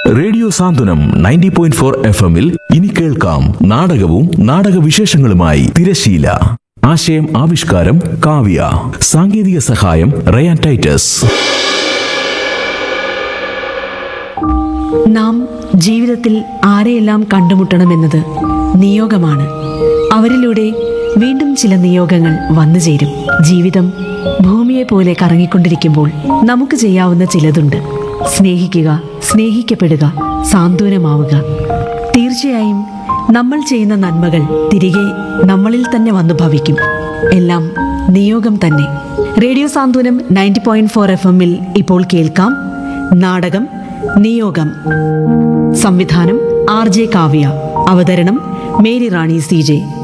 radio Santhwanam ninety point four F എമ്മിൽ ഇനി കേൾക്കാം നാടകവും നാടക വിശേഷങ്ങളുമായി തിരശീല ആശയം ആവിഷ്കാരം കാവ്യ സാങ്കേതിക സഹായം റയാൻ ടൈറ്റസ് നാം ജീവിതത്തിൽ ആരെയെല്ലാം കണ്ടുമുട്ടണമെന്നത് നിയോഗമാണ് അവരിലൂടെ വീണ്ടും ചില നിയോഗങ്ങൾ വന്നു ചേരും ജീവിതം ഭൂമിയെ പോലെ കറങ്ങിക്കൊണ്ടിരിക്കുമ്പോൾ നമുക്ക് ചെയ്യാവുന്ന ചിലതുണ്ട് സ്നേഹിക്കുക സ്നേഹിക്കപ്പെടുക സാന്ത്വനമാവുക തീർച്ചയായും നമ്മൾ ചെയ്യുന്ന നന്മകൾ തിരികെ നമ്മളിൽ തന്നെ വന്നു ഭവിക്കും എല്ലാം നിയോഗം തന്നെ radio Santhwanam ninety point four F എമ്മിൽ ഇപ്പോൾ കേൾക്കാം നാടകം നിയോഗം സംവിധാനം ആർ ജെ കാവ്യ അവതരണം മേരി റാണി സി ജെ